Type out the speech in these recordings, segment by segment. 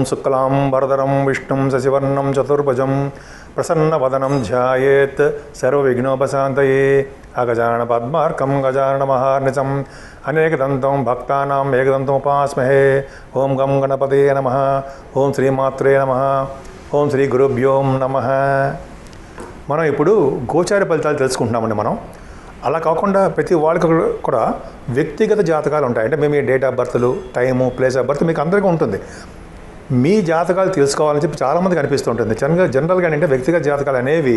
శుక్లాం వరదరం విష్ణుం శశివర్ణం చతుర్భుజం ప్రసన్నవదనం ధ్యాయేత్ సర్వవిఘ్నోపశాంతయే అగజాన పద్మార్కం గజాన మహార్నిచం అనేకదంతం భక్తానాం ఏకదంతం ఉపాస్మహే ఓం గం గణపతే నమ ఓం శ్రీమాత్రే నమ ఓం శ్రీ గురుభ్యోం నమ మనం ఇప్పుడు గోచార ఫలితాలు తెలుసుకుంటున్నామండి మనం అలా కాకుండా ప్రతి వాళ్ళకి కూడా వ్యక్తిగత జాతకాలు ఉంటాయి అంటే మేము డేట్ ఆఫ్ బర్త్లు టైము ప్లేస్ ఆఫ్ బర్త్ మీకు అందరికీ ఉంటుంది మీ జాతకాలు తెలుసుకోవాలని చెప్పి చాలామందికి అనిపిస్తుంటుంది జనరల్గా జనరల్గా అంటే వ్యక్తిగత జాతకాలు అనేవి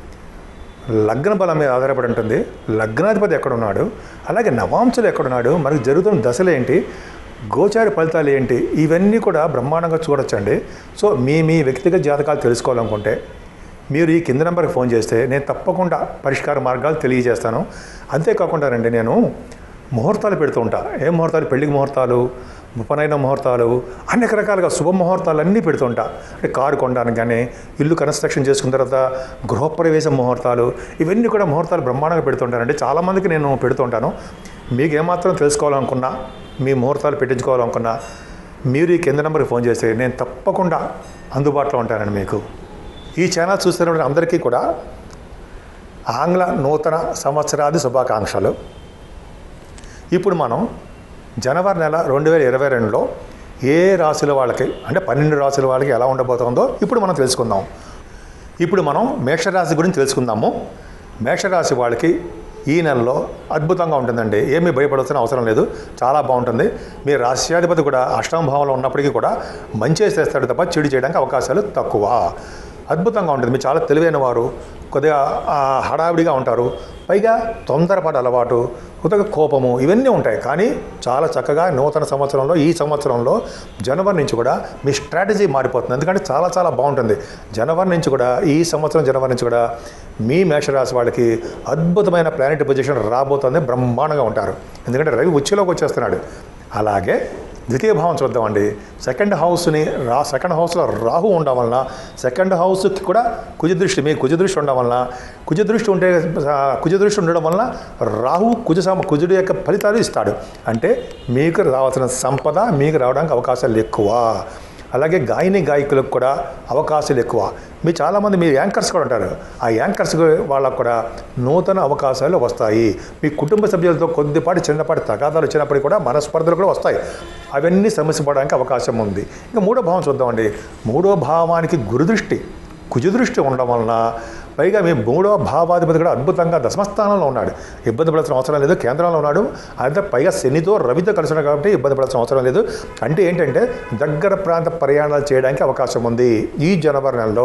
లగ్న బలం మీద ఆధారపడి ఉంటుంది లగ్నాధిపతి ఎక్కడున్నాడు అలాగే నవాంశులు ఎక్కడున్నాడు మనకు జరుగుతున్న దశలు ఏంటి గోచార ఫలితాలు ఏంటి ఇవన్నీ కూడా బ్రహ్మాండంగా చూడొచ్చండి సో మీ మీ వ్యక్తిగత జాతకాలు తెలుసుకోవాలనుకుంటే మీరు ఈ కింద నెంబర్కి ఫోన్ చేస్తే నేను తప్పకుండా పరిష్కార మార్గాలు తెలియజేస్తాను అంతేకాకుండా రండి నేను ముహూర్తాలు పెడుతూ ఉంటా ఏ ముహూర్తాలు పెళ్లికి ముహూర్తాలు ఉపనయన ముహూర్తాలు అనేక రకాలుగా శుభ ముహూర్తాలు అన్నీ పెడుతుంటా అంటే కారు కొనడానికి కానీ ఇల్లు కన్స్ట్రక్షన్ చేసుకున్న తర్వాత గృహప్రవేశ ముహూర్తాలు ఇవన్నీ కూడా ముహూర్తాలు బ్రహ్మాండంగా పెడుతుంటానండి చాలామందికి నేను పెడుతుంటాను మీకు ఏమాత్రం తెలుసుకోవాలనుకున్నా మీ ముహూర్తాలు పెట్టించుకోవాలనుకున్నా మీరు ఈ కింద నెంబర్కి ఫోన్ చేస్తే నేను తప్పకుండా అందుబాటులో ఉంటానండి మీకు ఈ ఛానల్ చూస్తున్నటువంటి అందరికీ కూడా ఆంగ్ల నూతన సంవత్సరాది శుభాకాంక్షలు ఇప్పుడు మనం జనవరి నెల రెండు వేల ఇరవై రెండులో ఏ రాశుల వాళ్ళకి అంటే పన్నెండు రాశుల వాళ్ళకి ఎలా ఉండబోతుందో ఇప్పుడు మనం తెలుసుకుందాం ఇప్పుడు మనం మేషరాశి గురించి తెలుసుకుందాము మేషరాశి వాళ్ళకి ఈ నెలలో అద్భుతంగా ఉంటుందండి ఏమీ భయపడాల్సిన అవసరం లేదు చాలా బాగుంటుంది మీ రాష్ట్రాధిపతి కూడా అష్టమ భావంలో ఉన్నప్పటికీ కూడా మంచి చేస్తాడు తప్ప చెడు చేయడానికి అవకాశాలు తక్కువ అద్భుతంగా ఉంటుంది మీరు చాలా తెలివైన వారు కొద్దిగా ఆ, హడావిడిగా ఉంటారు పైగా తొందరపాటు అలవాటు కొద్దిగా కోపము ఇవన్నీ ఉంటాయి కానీ చాలా చక్కగా నూతన సంవత్సరంలో ఈ సంవత్సరంలో జనవరి నుంచి కూడా మీ స్ట్రాటజీ మారిపోతుంది ఎందుకంటే చాలా చాలా బాగుంటుంది జనవరి నుంచి కూడా ఈ సంవత్సరం జనవరి నుంచి కూడా మీ మేషరాశి వాళ్ళకి అద్భుతమైన ప్లానెట్ పొజిషన్ రాబోతుంది బ్రహ్మాండంగా ఉంటారు ఎందుకంటే రవి ఉచ్చులోకి వచ్చేస్తున్నాడు అలాగే ద్వితీయ భావం చూద్దామండి సెకండ్ హౌస్ని రా సెకండ్ హౌస్లో రాహు ఉండడం వలన సెకండ్ హౌస్కి కూడా కుజ దృష్టి మీ కుజ దృష్టి ఉండడం వలన కుజ దృష్టి ఉంటే ఆ, కుజ దృష్టి ఉండడం వలన రాహు కుజ సమ కుజుడు యొక్క ఫలితాలు ఇస్తాడు అంటే మీకు రావాల్సిన సంపద మీకు రావడానికి అవకాశాలు ఎక్కువ అలాగే గాయని గాయకులకు కూడా అవకాశాలు ఎక్కువ మీ చాలామంది మీ యాంకర్స్ కూడా ఉంటారు ఆ యాంకర్స్ వాళ్ళకు కూడా నూతన అవకాశాలు వస్తాయి మీ కుటుంబ సభ్యులతో కొద్దిపాటి చిన్నపాటి తగాదాలు వచ్చినప్పటికీ కూడా మనస్పర్ధలు కూడా వస్తాయి అవన్నీ సమస్య పడడానికి అవకాశం ఉంది ఇంకా మూడో భావం చూద్దామండి మూడో భావానికి గురుదృష్టి కుజదృష్టి ఉండడం వలన పైగా మీ మూడవ భావాధిపతి కూడా అద్భుతంగా దశమస్థానంలో ఉన్నాడు ఇబ్బంది పడాల్సిన అవసరం లేదు కేంద్రంలో ఉన్నాడు అయితే పైగా శనితో రవితో కలిసి ఉన్నాడు కాబట్టి ఇబ్బంది పడాల్సిన అవసరం లేదు అంటే ఏంటంటే దగ్గర ప్రాంత ప్రయాణాలు చేయడానికి అవకాశం ఉంది ఈ జనవరి నెలలో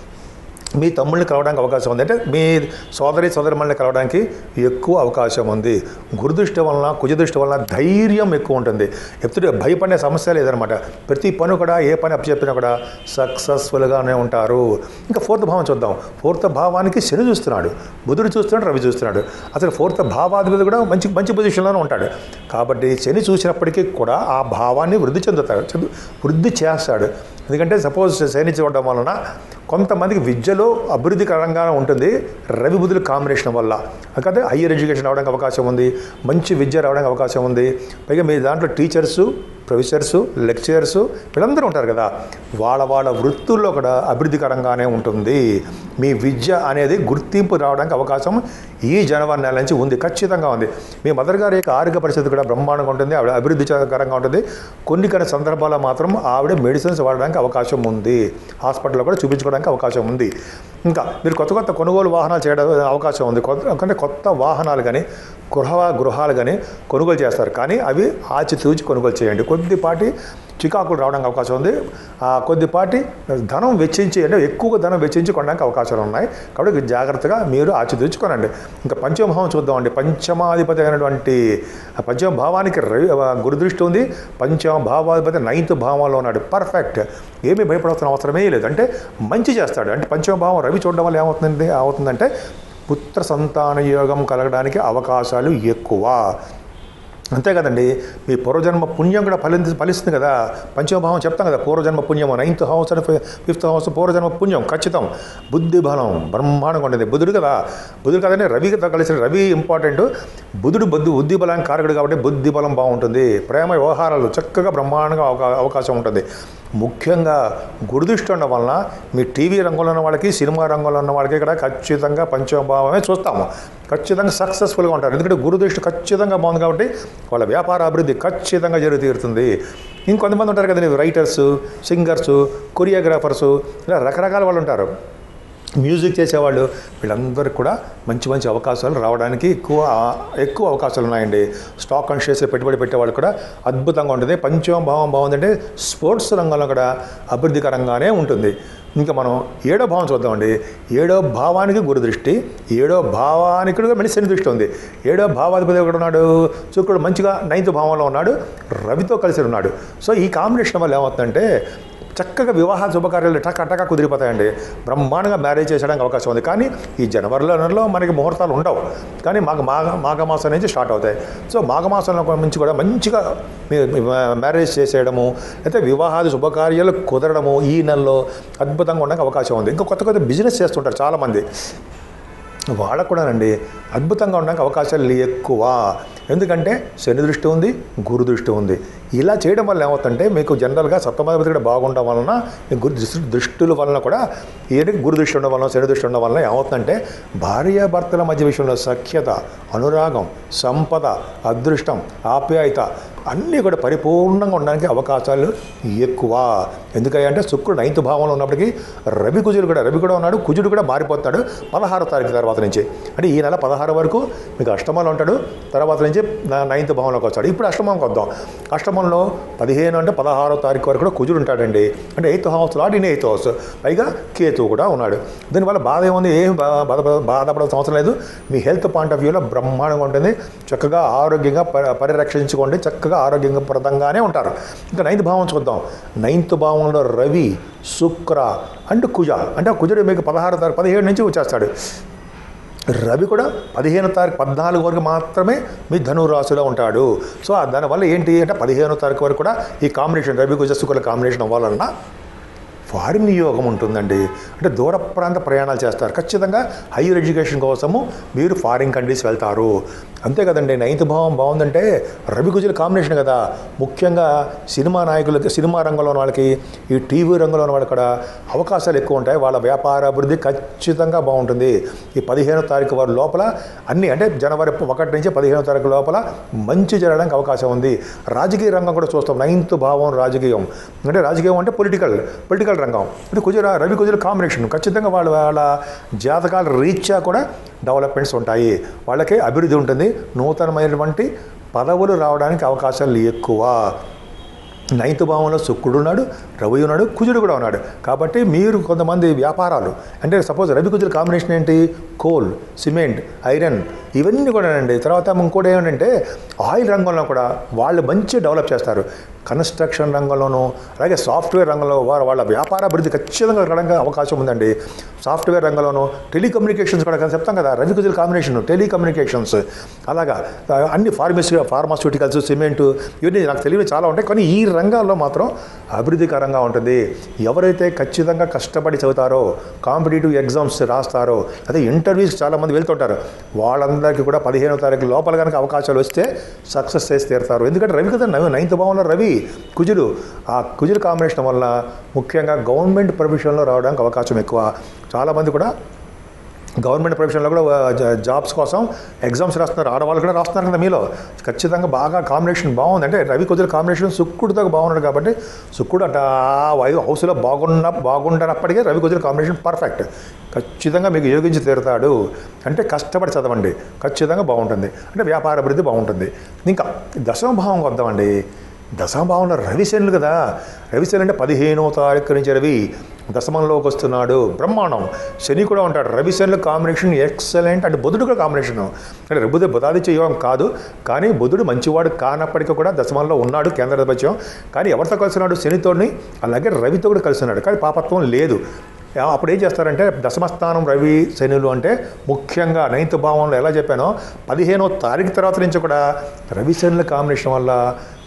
మీ తమ్ముళ్ళని కలవడానికి అవకాశం ఉంది అంటే మీ సోదరి సోదరిమల్ని కలవడానికి ఎక్కువ అవకాశం ఉంది గురుదృష్టి వలన కుజదృష్టి వలన ధైర్యం ఎక్కువ ఉంటుంది ఎప్పుడు భయపడే సమస్య లేదనమాట ప్రతి పని కూడా ఏ పని అప్పచెప్పినా కూడా సక్సెస్ఫుల్గానే ఉంటారు ఇంకా ఫోర్త్ భావం చూద్దాం ఫోర్త్ భావానికి శని చూస్తున్నాడు బుధుడు చూస్తున్నాడు రవి చూస్తున్నాడు అసలు ఫోర్త్ భావాధిపతి కూడా మంచి మంచి పొజిషన్లోనే ఉంటాడు కాబట్టి శని చూసినప్పటికీ కూడా ఆ భావాన్ని వృద్ధి చెందుతాడు చెందు- వృద్ధి చేస్తాడు ఎందుకంటే సపోజ్ శని చూడడం వలన కొంతమందికి విద్యలో అభివృద్ధికరంగా ఉంటుంది రవి బుధుల కాంబినేషన్ వల్ల కాకపోతే హయ్యర్ ఎడ్యుకేషన్ రావడానికి అవకాశం ఉంది మంచి విద్య రావడానికి అవకాశం ఉంది పైగా మీ దాంట్లో టీచర్సు ప్రొఫెసర్సు లెక్చరర్సు వీళ్ళందరూ ఉంటారు కదా వాళ్ళ వాళ్ళ వృత్తుల్లో కూడా అభివృద్ధికరంగానే ఉంటుంది మీ విద్య అనేది గుర్తింపు రావడానికి అవకాశం ఈ జనవరి నెల నుంచి ఉంది ఖచ్చితంగా ఉంది మీ మదర్ గారి యొక్క ఆరోగ్య పరిస్థితి కూడా బ్రహ్మాండంగా ఉంటుంది ఆవిడ అభివృద్ధికరంగా ఉంటుంది కొన్ని కొన్ని సందర్భాల్లో మాత్రం ఆవిడ మెడిసిన్స్ వాడడానికి అవకాశం ఉంది హాస్పిటల్లో కూడా చూపించుకోవడానికి అవకాశం ఉంది ఇంకా మీరు కొత్త కొత్త కొనుగోలు వాహనాలు చేయడం అవకాశం ఉంది కొత్త అంటే కొత్త వాహనాలు కానీ గృహ గృహాలు కానీ కొనుగోలు చేస్తారు కానీ అవి ఆచితూచి కొనుగోలు చేయండి కొద్దిపాటి చికాకులు రావడానికి అవకాశం ఉంది ఆ కొద్దిపాటి ధనం వెచ్చించి అంటే ఎక్కువగా ధనం వెచ్చించి కొనడానికి అవకాశాలు ఉన్నాయి కాబట్టి జాగ్రత్తగా మీరు ఆచితూచి కొనండి ఇంకా పంచమభావం చూద్దామండి పంచమాధిపతి అయినటువంటి ఆ పంచమ భావానికి రవి ఆ, గురుదృష్టి ఉంది పంచమ భావాధిపతి నైన్త్ భావంలో ఉన్నాడు పర్ఫెక్ట్ ఏమీ భయపడాల్సిన అవసరమే లేదు అంటే మంచి చేస్తాడు అంటే పంచమ భావం రవి చూడడం వల్ల ఏమవుతుంది అవుతుందంటే పుత్ర సంతాన యోగం కలగడానికి అవకాశాలు ఎక్కువ అంతే కదండి మీ పూర్వజన్మ పుణ్యం కూడా ఫలి ఫలిస్తుంది కదా పంచమభావం చెప్తాం కదా పూర్వజన్మ పుణ్యం నైన్త్ హౌస్ అని ఫిఫ్త్ హౌస్ పూర్వజన్మ పుణ్యం ఖచ్చితం బుద్ధి బలం బ్రహ్మాండంగా ఉంటుంది బుధుడు కదా బుధుడు కదండి రవితో కలిసిన రవి ఇంపార్టెంట్ బుధుడు బుద్ధి బుద్ధి బలానికి కారకుడు కాబట్టి బుద్ధి బలం బాగుంటుంది ప్రేమ వ్యవహారాలు చక్కగా బ్రహ్మాండంగా అవకా అవకాశం ఉంటుంది ముఖ్యంగా గురుదృష్టి ఉండడం వలన మీ టీవీ రంగంలో ఉన్న వాళ్ళకి సినిమా రంగంలో ఉన్న వాళ్ళకి ఇక్కడ ఖచ్చితంగా పంచభావమే చూస్తాము ఖచ్చితంగా సక్సెస్ఫుల్గా ఉంటారు ఎందుకంటే గురుదృష్టి ఖచ్చితంగా బాగుంది కాబట్టి వాళ్ళ వ్యాపార అభివృద్ధి ఖచ్చితంగా జరిగి తీరుతుంది ఇంకొంతమంది ఉంటారు కదండి రైటర్స్ సింగర్స్ కొరియోగ్రాఫర్స్ ఇలా రకరకాల వాళ్ళు ఉంటారు మ్యూజిక్ చేసేవాళ్ళు వీళ్ళందరికీ కూడా మంచి మంచి అవకాశాలు రావడానికి ఎక్కువ ఎక్కువ అవకాశాలు ఉన్నాయండి స్టాక్ అండ్ షేర్స్ పెట్టుబడి పెట్టేవాళ్ళు కూడా అద్భుతంగా ఉంటుంది పంచమ భావం బాగుందంటే స్పోర్ట్స్ రంగంలో కూడా అభివృద్ధికరంగానే ఉంటుంది ఇంకా మనం ఏడో భావం చూద్దామండి ఏడో భావానికి గురు దృష్టి ఏడో భావానికి కూడా మళ్ళీ శని దృష్టి ఉంది ఏడో భావాధిపతి ఒకడు ఉన్నాడు శుక్రుడు మంచిగా నైన్త్ భావంలో ఉన్నాడు రవితో కలిసి ఉన్నాడు సో ఈ కాంబినేషన్ వల్ల ఏమవుతుందంటే చక్కగా వివాహ శుభకార్యాలు టక టక కుదిరిపోతాయండి బ్రహ్మాండంగా మ్యారేజ్ చేసడానికి అవకాశం ఉంది కానీ ఈ జనవరిలో నెలలో మనకి ముహూర్తాలు ఉండవు కానీ మాఘ మాఘ మాఘమాసం నుంచి స్టార్ట్ అవుతాయి సో మాఘమాసంలో నుంచి కూడా మంచిగా మీ- మీ మ్యారేజ్ చేసేయడము లేకపోతే వివాహాది శుభకార్యాలు కుదరడము ఈ నెలలో అద్భుతంగా ఉండడానికి అవకాశం ఉంది ఇంకా కొత్త కొత్త బిజినెస్ చేస్తుంటారు చాలామంది వాళ్ళకు కూడానండి అద్భుతంగా ఉండడానికి అవకాశాలు ఎక్కువ ఎందుకంటే శని దృష్టి ఉంది గురు దృష్టి ఉంది ఇలా చేయడం వల్ల ఏమవుతుందంటే మీకు జనరల్గా సప్తమాధిపతి కూడా బాగుండడం వలన ఈ గురు దృష్టి దృష్టుల వలన కూడా ఏంటి గురు దృష్టి ఉండడం వలన శని దృష్టి ఉండడం వలన ఏమవుతుందంటే భార్యాభర్తల మధ్య విషయంలో సఖ్యత అనురాగం సంపద అదృష్టం ఆప్యాయత అన్నీ కూడా పరిపూర్ణంగా ఉండడానికి అవకాశాలు ఎక్కువ ఎందుకంటే శుక్రుడు నైన్త్ భావంలో ఉన్నప్పటికీ రవి కుజుడు కూడా రవి కూడా ఉన్నాడు కుజుడు కూడా మారిపోతాడు పదహారో తారీఖు తర్వాత నుంచి అంటే ఈ నెల పదహారు వరకు మీకు అష్టమంలో ఉంటాడు తర్వాత నుంచి నా- నైన్త్ భావంలోకి వస్తాడు ఇప్పుడు అష్టమంకి వద్దాం అష్టమంలో పదిహేను అంటే పదహారో తారీఖు వరకు కూడా కుజుడు ఉంటాడండి అంటే eighth house lot in eighth house పైగా కేతు కూడా ఉన్నాడు దీనివల్ల బాధ ఏముంది ఏం బా- బాధ బాధపడాల్సిన అవసరం లేదు మీ హెల్త్ పాయింట్ ఆఫ్ వ్యూలో బ్రహ్మాండంగా ఉంటుంది చక్కగా ఆరోగ్యంగా పరి- పరిరక్షించుకోండి చక్కగా ఆరోగ్యంగా ప్రదంగానే ఉంటారు ఇంకా నైన్త్ భావం చూద్దాం నైన్త్ భావంలో రవి శుక్ర అండ్ కుజ అంటే ఆ కుజుడు మీకు పదహారు తారీఖు పదిహేడు నుంచి వచ్చేస్తాడు రవి కూడా పదిహేను తారీఖు పద్నాలుగు వరకు మాత్రమే మీ ధనురాశిలో ఉంటాడు సో ఆ దానివల్ల ఏంటి అంటే పదిహేనో తారీఖు వరకు కూడా ఈ కాంబినేషన్ రవి కుజ శుక్రుల కాంబినేషన్ అవ్వాలన్నా ఫారిన్ నియోగం ఉంటుందండి అంటే దూర ప్రాంత ప్రయాణాలు చేస్తారు ఖచ్చితంగా హైయర్ ఎడ్యుకేషన్ కోసము మీరు ఫారిన్ కంట్రీస్ వెళ్తారు అంతే కదండి నైన్త్ భావం బాగుందంటే రవి కుజుల కాంబినేషన్ కదా ముఖ్యంగా సినిమా నాయకులకి సినిమా రంగంలో ఉన్న వాళ్ళకి ఈ టీవీ రంగంలో ఉన్న వాళ్ళకి కూడా అవకాశాలు ఎక్కువ ఉంటాయి వాళ్ళ వ్యాపార అభివృద్ధి ఖచ్చితంగా బాగుంటుంది ఈ పదిహేనో తారీఖు వారి లోపల అన్ని అంటే జనవరి ఒకటి నుంచి పదిహేనో తారీఖు లోపల మంచి జరగడానికి అవకాశం ఉంది రాజకీయ రంగం కూడా చూస్తాం నైన్త్ భావం రాజకీయం అంటే రాజకీయం అంటే పొలిటికల్ పొలిటికల్ రంగం ఇది కుజుర రవి కుజుల కాంబినేషన్ ఖచ్చితంగా వాళ్ళ వాళ్ళ జాతకాల రీత్యా కూడా డెవలప్మెంట్స్ ఉంటాయి వాళ్ళకి అభివృద్ధి ఉంటుంది నూతనమైనటువంటి పదవులు రావడానికి అవకాశాలు ఎక్కువ నైన్త్ భావంలో శుక్రుడు ఉన్నాడు రవి ఉన్నాడు కుజుడు కూడా ఉన్నాడు కాబట్టి మీరు కొంతమంది వ్యాపారాలు అంటే సపోజ్ రవి కుజుల కాంబినేషన్ ఏంటి కోల్ సిమెంట్ ఐరన్ ఇవన్నీ కూడా అండి తర్వాత ఇంకోటి ఏమిటంటే ఆయిల్ రంగంలో కూడా వాళ్ళు మంచి డెవలప్ చేస్తారు కన్స్ట్రక్షన్ రంగంలోనూ అలాగే సాఫ్ట్వేర్ రంగంలో వారు వాళ్ళ వ్యాపార అభివృద్ధి ఖచ్చితంగా జరగడానికి అవకాశం ఉందండి సాఫ్ట్వేర్ రంగంలోనూ టెలికమ్యూనికేషన్స్ కూడా కదా చెప్తాం కదా రవి కుజుల కాంబినేషన్ టెలికమ్యూనికేషన్స్ అలాగా ఆ, అన్ని ఫార్మసీ ఫార్మాస్యూటికల్స్ సిమెంట్ ఇవన్నీ నాకు తెలియని చాలా ఉంటాయి కానీ ఈ రంగాల్లో మాత్రం అభివృద్ధికరంగా ఉంటుంది ఎవరైతే ఖచ్చితంగా కష్టపడి చదువుతారో కాంపిటేటివ్ ఎగ్జామ్స్ రాస్తారో అదే ఇంటర్వ్యూస్ చాలామంది వెళ్తుంటారు వాళ్ళందరికీ కూడా పదిహేనో తారీఖు లోపల కనుక అవకాశాలు వస్తే సక్సెస్ చేసి తీరుతారు ఎందుకంటే రవి కదా నవి- నైన్త్ భావంలో రవి కుజుడు ఆ కుజుడు కాంబినేషన్ వల్ల ముఖ్యంగా గవర్నమెంట్ ప్రొఫెషన్లో రావడానికి అవకాశం ఎక్కువ చాలామంది కూడా గవర్నమెంట్ ప్రొఫెషన్లో కూడా జా- జాబ్స్ కోసం ఎగ్జామ్స్ రాస్తున్నారు ఆడవాళ్ళు కూడా రాస్తున్నారు కదా మీలో ఖచ్చితంగా బాగా కాంబినేషన్ బాగుంది అంటే రవి కుజుల కాంబినేషన్ శుక్రుడితో బాగున్నాడు కాబట్టి శుక్రుడు అట ఆ వై- హౌస్లో బాగున్న బాగుండనప్పటికీ రవి కుజుల కాంబినేషన్ పర్ఫెక్ట్ ఖచ్చితంగా మీకు యోగించి తీరుతాడు అంటే కష్టపడి చదవండి ఖచ్చితంగా బాగుంటుంది అంటే వ్యాపార అభివృద్ధి బాగుంటుంది ఇంకా దశమ భావం వద్దామండి దశమ భావంలో రవిశనులు కదా రవిశనులు అంటే పదిహేనో తారీఖు నుంచి రవి దశమంలోకి వస్తున్నాడు బ్రహ్మాండం శని కూడా ఉంటాడు రవిశనుల కాంబినేషన్ ఎక్సలెంట్ అంటే బుధుడు కూడా కాంబినేషన్ అంటే బుధ బుధాదిత్య యోగం కాదు కానీ బుధుడు మంచివాడు కానప్పటికీ కూడా దశమంలో ఉన్నాడు కేంద్రాధిపత్యం కానీ ఎవరితో కలిసినాడు శనితోని అలాగే రవితో కూడా కలిసినాడు కానీ పాపత్వం లేదు ఆ, అప్పుడు ఏం చేస్తారంటే దశమస్థానం రవి శనులు అంటే ముఖ్యంగా నైన్త్ భావంలో ఎలా చెప్పానో పదిహేనో తారీఖు తర్వాత నుంచి కూడా రవి శనుల కాంబినేషన్ వల్ల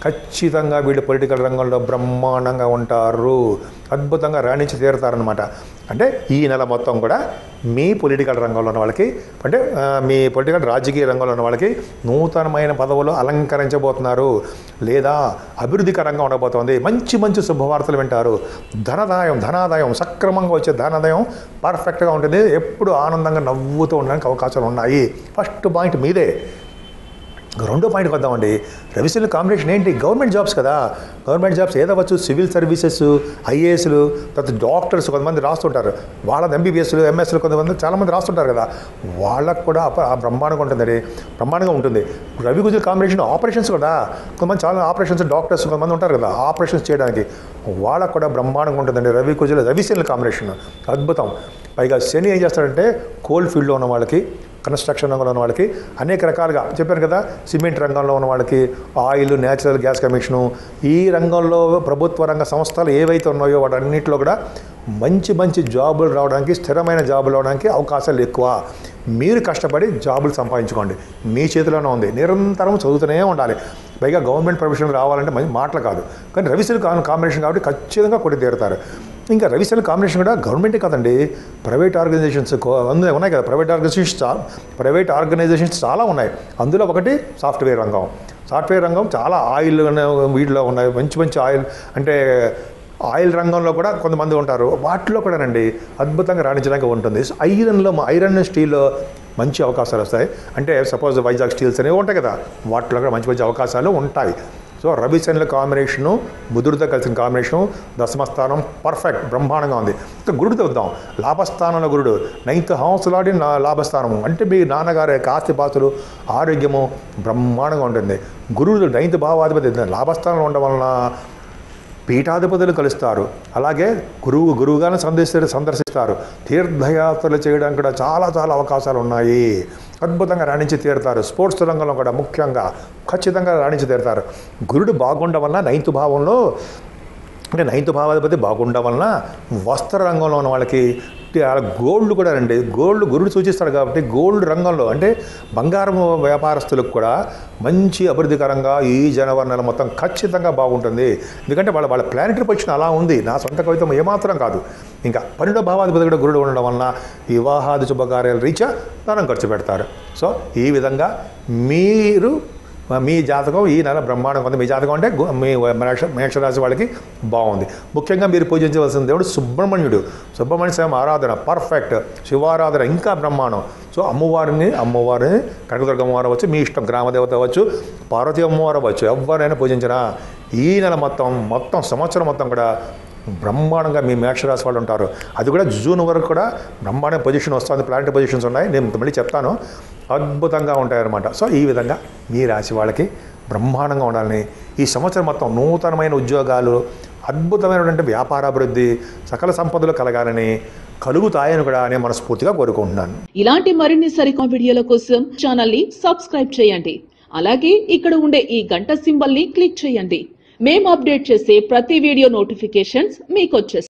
ఖచ్చితంగా వీళ్ళు పొలిటికల్ రంగంలో బ్రహ్మాండంగా ఉంటారు అద్భుతంగా రాణించి తీరుతారనమాట అంటే ఈ నెల మొత్తం కూడా మీ పొలిటికల్ రంగంలో ఉన్న వాళ్ళకి అంటే ఆ, మీ పొలిటికల్ రాజకీయ రంగంలో ఉన్న వాళ్ళకి నూతనమైన పదవులు అలంకరించబోతున్నారు లేదా అభివృద్ధికరంగా ఉండబోతోంది మంచి మంచి శుభవార్తలు వింటారు ధనదాయం ధనాదాయం సక్రమంగా వచ్చే ధనాదాయం పర్ఫెక్ట్గా ఉంటుంది ఎప్పుడు ఆనందంగా నవ్వుతూ ఉండడానికి అవకాశాలు ఉన్నాయి ఫస్ట్ పాయింట్ మీదే రెండో పాయింట్కి వద్దామండి రవిశీల కాంబినేషన్ ఏంటి గవర్నమెంట్ జాబ్స్ కదా గవర్నమెంట్ జాబ్స్ ఏదవచ్చు సివిల్ సర్వీసెస్ ఐఏఎస్లు తర్వాత డాక్టర్స్ కొంతమంది రాస్తుంటారు వాళ్ళ ఎంబీబీఎస్లు ఎంఎస్లు కొంతమంది చాలామంది రాస్తుంటారు కదా వాళ్ళకు కూడా అప- ఆ బ్రహ్మాండంగా ఉంటుందండి బ్రహ్మాండంగా ఉంటుంది రవి గుజర్ కాంబినేషన్ ఆపరేషన్స్ కూడా కొంతమంది చాలా ఆపరేషన్స్ డాక్టర్స్ కొంతమంది ఉంటారు కదా ఆపరేషన్స్ చేయడానికి వాళ్ళకు కూడా బ్రహ్మాండంగా ఉంటుందండి రవి కుజల రవిశీల కాంబినేషన్ అద్భుతం పైగా శని ఏం చేస్తాడంటే కోల్డ్ ఫీల్డ్లో ఉన్న వాళ్ళకి కన్స్ట్రక్షన్ రంగంలో ఉన్న వాళ్ళకి అనేక రకాలుగా చెప్పాను కదా సిమెంట్ రంగంలో ఉన్న వాళ్ళకి ఆయిల్ నేచురల్ గ్యాస్ కమిషను ఈ రంగంలో ప్రభుత్వ రంగ సంస్థలు ఏవైతే ఉన్నాయో వాటన్నిటిలో కూడా మంచి మంచి జాబులు రావడానికి స్థిరమైన జాబులు రావడానికి అవకాశాలు ఎక్కువ మీరు కష్టపడి జాబులు సంపాదించుకోండి మీ చేతిలోనే ఉంది నిరంతరం చదువుతూనే ఉండాలి పైగా గవర్నమెంట్ ప్రొఫెషన్ రావాలంటే మంచి మాటలు కాదు కానీ రవిశీల కాంబినేషన్ కాబట్టి ఖచ్చితంగా కొట్టి తీరుతారు ఇంకా రవిశీల కాంబినేషన్ కూడా గవర్నమెంటే కాదండి ప్రైవేట్ ఆర్గనైజేషన్స్ కో- అందులో ఉన్నాయి కదా ప్రైవేట్ ఆర్గనైజేషన్స్ చా- ప్రైవేట్ ఆర్గనైజేషన్స్ చాలా ఉన్నాయి అందులో ఒకటి సాఫ్ట్వేర్ రంగం సాఫ్ట్వేర్ రంగం చాలా ఆయిల్ వీటిలో ఉన్నాయి మంచి మంచి ఆయిల్ అంటే ఆయిల్ రంగంలో కూడా కొంతమంది ఉంటారు వాటిలో కూడానండి అద్భుతంగా రాణించడానికి ఉంటుంది సో ఐరన్లో ఐరన్ స్టీల్లో మంచి అవకాశాలు వస్తాయి అంటే సపోజ్ వైజాగ్ స్టీల్స్ అనేవి ఉంటాయి కదా వాటిలో కూడా మంచి మంచి అవకాశాలు ఉంటాయి సో రవి శనుల కాంబినేషను బుధుడితో కలిసిన కాంబినేషను దశమస్థానం పర్ఫెక్ట్ బ్రహ్మాండంగా ఉంది ఇంకా గురుడు చూద్దాం లాభస్థానంలో గురుడు నైన్త్ హౌస్లాడి నా లాభస్థానము అంటే మీ నాన్నగారి యొక్క ఆస్తిపాస్తులు ఆరోగ్యము బ్రహ్మాండంగా ఉంటుంది గురుడు నైన్త్ భావాధిపతి లాభస్థానంలో ఉండడం వలన పీఠాధిపతులు కలుస్తారు అలాగే గురువు గురువుగానే సందర్శి సందర్శిస్తారు తీర్థయాత్రలు చేయడానికి కూడా చాలా చాలా అవకాశాలు ఉన్నాయి అద్భుతంగా రాణించి తీరుతారు స్పోర్ట్స్ రంగంలో కూడా ముఖ్యంగా ఖచ్చితంగా రాణించి తీరుతారు గురుడు బాగుండడం వల్ల నైన్త్ భావంలో అంటే నైన్త్ భావాధిపతి బాగుండడం వలన వస్త్ర రంగంలో ఉన్న వాళ్ళకి గోల్డ్ కూడా అండి గోల్డ్ గురుడు సూచిస్తాడు కాబట్టి గోల్డ్ రంగంలో అంటే బంగారం వ్యాపారస్తులకు కూడా మంచి అభివృద్ధికరంగా ఈ జనవరి నెల మొత్తం ఖచ్చితంగా బాగుంటుంది ఎందుకంటే వాళ్ళ వాళ్ళ ప్లానెటరీ పొజిషన్ అలా ఉంది నా సొంత కవితం ఏమాత్రం కాదు ఇంకా పన్నెండో భావాధిపతి కూడా గురుడు ఉండడం వలన వివాహాది శుభకార్యాల రీత్యా ధనం ఖర్చు పెడతారు సో ఈ విధంగా మీరు మీ జాతకం ఈ నెల బ్రహ్మాండంగా ఉంది మీ జాతకం అంటే గు- మీ మేష మేషరాశి వాళ్ళకి బాగుంది ముఖ్యంగా మీరు పూజించవలసిన దేవుడు సుబ్రహ్మణ్యుడు సుబ్రహ్మణ్య స్వామి ఆరాధన పర్ఫెక్ట్ శివారాధన ఇంకా బ్రహ్మాండం సో అమ్మవారిని అమ్మవారిని కనకదుర్గ అమ్మవారు అవ్వచ్చు మీ ఇష్టం గ్రామదేవత అవ్వచ్చు పార్వతీ అమ్మవారు అవ్వచ్చు ఎవరైనా పూజించినా ఈ నెల మొత్తం మొత్తం సంవత్సరం మొత్తం కూడా బ్రహ్మాండంగా మీ మేషరాశి వాళ్ళు ఉంటారు అది కూడా జూన్ వరకు కూడా బ్రహ్మాండ పొజిషన్ వస్తుంది ప్లానెట్ పొజిషన్స్ ఉన్నాయి నేను మళ్ళీ చెప్తాను అద్భుతంగా ఉంటాయన్నమాట సో ఈ విధంగా మీ రాశి వాళ్ళకి బ్రహ్మాండంగా ఉండాలని ఈ సంవత్సరం మొత్తం నూతనమైన ఉద్యోగాలు అద్భుతమైనటువంటి వ్యాపారాభివృద్ధి సకల సంపదలు కలగాలని కలుగుతాయని కూడా నేను మనస్ఫూర్తిగా కోరుకుంటున్నాను ఇలాంటి మరిన్ని సరికొత్త వీడియోల కోసం ఛానల్ ని సబ్స్క్రైబ్ చేయండి అలాగే ఇక్కడ ఉండే ఈ గంట సింబల్ ని క్లిక్ చేయండి మేము అప్డేట్ చేసే ప్రతి వీడియో నోటిఫికేషన్స్ మీకు వచ్చేస్తాయి